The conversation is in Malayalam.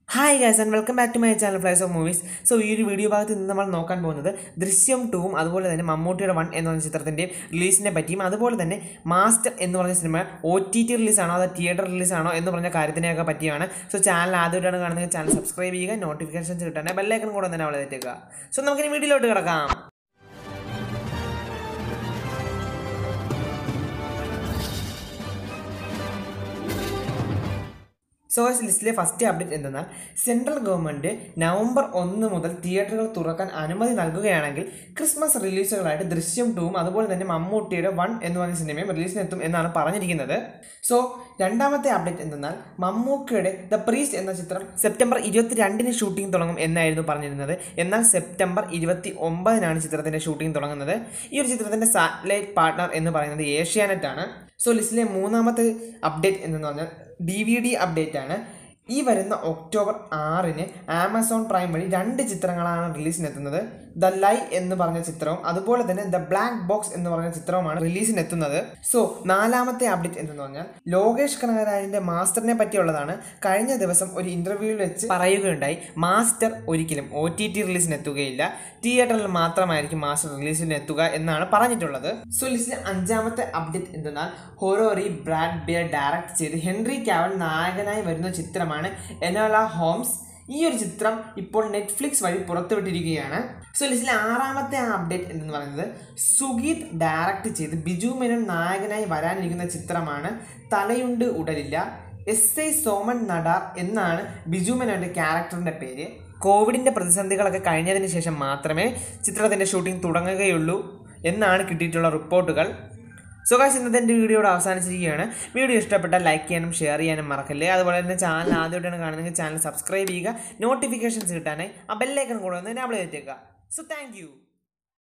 hi guys and welcome back to my channel flies of movies so ഈ ഒരു വീഡിയോ ഭാഗത്ത് നിന്ന് നമ്മൾ നോക്കാൻ പോകുന്നത് ദൃശ്യം ടൂവും അതുപോലെ തന്നെ മമ്മൂട്ടിയുടെ വൺ എന്ന് പറഞ്ഞ ചിത്രത്തിൻ്റെയും റിലീസിനെ പറ്റിയും അതുപോലെ തന്നെ മാസ്റ്റർ എന്ന് പറഞ്ഞ സിനിമ ഒ ടി ടി റിലീസാണോ അതോ തിയേറ്റർ റിലീസാണോ എന്ന് പറഞ്ഞ കാര്യത്തിനെയൊക്കെ പറ്റിയാണ് സോ ചാനൽ ആദ്യമായിട്ടാണ് കാണുന്നത് ചാനൽ സബ്സ്ക്രൈബ് ചെയ്യുക നോട്ടിഫിക്കേഷൻസ് കിട്ടാൻ ബെല്ലൈക്കൺ കൂടെ തന്നെ അവളെ തെറ്റുക സോ നമുക്കിനി വീഡിയോയിലോട്ട് കിടക്കാം സോഴ്സ് ലിസ്റ്റിലെ ഫസ്റ്റ് അപ്ഡേറ്റ് എന്തെന്നാൽ സെൻട്രൽ ഗവൺമെൻറ് നവംബർ ഒന്ന് മുതൽ തിയേറ്ററുകൾ തുറക്കാൻ അനുമതി നൽകുകയാണെങ്കിൽ ക്രിസ്മസ് റിലീസുകളായിട്ട് ദൃശ്യം ടൂവും അതുപോലെ തന്നെ മമ്മൂട്ടിയുടെ വൺ എന്ന് പറഞ്ഞ സിനിമയും റിലീസിനെത്തും എന്നാണ് പറഞ്ഞിരിക്കുന്നത് സോ രണ്ടാമത്തെ അപ്ഡേറ്റ് എന്തെന്നാൽ മമ്മൂക്കയുടെ ദ പ്രീസ്റ്റ് എന്ന ചിത്രം സെപ്റ്റംബർ ഇരുപത്തി രണ്ടിന് ഷൂട്ടിംഗ് തുടങ്ങും എന്നായിരുന്നു പറഞ്ഞിരുന്നത് എന്നാൽ സെപ്റ്റംബർ ഇരുപത്തി ഒമ്പതിനാണ് ചിത്രത്തിൻ്റെ ഷൂട്ടിംഗ് തുടങ്ങുന്നത് ഈ ഒരു ചിത്രത്തിൻ്റെ സാറ്റലൈറ്റ് പാർട്ട്ണർ എന്ന് പറയുന്നത് ഏഷ്യാനെറ്റ് ആണ് സോ ലിസ്റ്റിലെ മൂന്നാമത്തെ അപ്ഡേറ്റ് എന്ന് പറഞ്ഞാൽ ഡി വി ഡി അപ്ഡേറ്റ് ആണ് ഈ വരുന്ന ഒക്ടോബർ ആറിന് ആമസോൺ പ്രൈം വഴി രണ്ട് ചിത്രങ്ങളാണ് റിലീസിനെത്തുന്നത് ദ ലൈ എന്ന് പറഞ്ഞ ചിത്രവും അതുപോലെ തന്നെ ദ ബ്ലാക്ക് ബോക്സ് എന്ന് പറഞ്ഞ ചിത്രവുമാണ് റിലീസിനെത്തുന്നത് സോ നാലാമത്തെ അപ്ഡേറ്റ് എന്ന് പറഞ്ഞാൽ ലോകേഷ് കനകരാജിന്റെ മാസ്റ്ററിനെ പറ്റിയുള്ളതാണ് കഴിഞ്ഞ ദിവസം ഒരു ഇന്റർവ്യൂവിൽ വെച്ച് പറയുകയുണ്ടായി മാസ്റ്റർ ഒരിക്കലും ഒ ടി ടി റിലീസിനെത്തുകയില്ല തിയേറ്ററിൽ മാത്രമായിരിക്കും മാസ്റ്റർ റിലീസിനെത്തുക എന്നാണ് പറഞ്ഞിട്ടുള്ളത് സോ ലിസ്റ്റിലെ അഞ്ചാമത്തെ അപ്ഡേറ്റ് എന്തെന്നാൽ ഹൊറോറി ബ്രാഡ് ബിയർ ഡയറക്ട് ചെയ്ത് ഹെൻറി കാവൽ നായകനായി വരുന്ന ചിത്രമാണ് എനോല ഹോംസ് ഈ ഒരു ചിത്രം ഇപ്പോൾ നെറ്റ്ഫ്ലിക്സ് വഴി പുറത്തുവിട്ടിരിക്കുകയാണ് സോ ലിസ്റ്റിലെ ആറാമത്തെ അപ്ഡേറ്റ് എന്ന് പറയുന്നത് സുഗീത് ഡയറക്റ്റ് ചെയ്ത് ബിജു മേനോൻ നായകനായി വരാനിരിക്കുന്ന ചിത്രമാണ് തലയുണ്ട് ഉടലില്ല എസ് ഐ സോമൻ നടാർ എന്നാണ് ബിജു മേനോൻ്റെ ക്യാരക്ടറിൻ്റെ പേര് കോവിഡിൻ്റെ പ്രതിസന്ധികളൊക്കെ കഴിഞ്ഞതിന് ശേഷം മാത്രമേ ചിത്രത്തിൻ്റെ ഷൂട്ടിംഗ് തുടങ്ങുകയുള്ളൂ എന്നാണ് കിട്ടിയിട്ടുള്ള റിപ്പോർട്ടുകൾ സോ ഗായ്സ് ഇന്നത്തെ എൻ്റെ വീഡിയോയുടെ അവസാനിച്ചിരിക്കുകയാണ് വീഡിയോ ഇഷ്ടപ്പെട്ടാൽ ലൈക്ക് ചെയ്യാനും ഷെയർ ചെയ്യാനും മറക്കല്ലേ അതുപോലെ തന്നെ ചാനൽ ആദ്യമായിട്ടാണ് കാണുന്നതെങ്കിൽ ചാനൽ സബ്സ്ക്രൈബ് ചെയ്യുക നോട്ടിഫിക്കേഷൻസ് കിട്ടാനായി ആ ബെല്ലൈക്കൺ കൂടെ ഒന്ന് എനാബിൾ ചെയ്തേക്കുക സോ താങ്ക്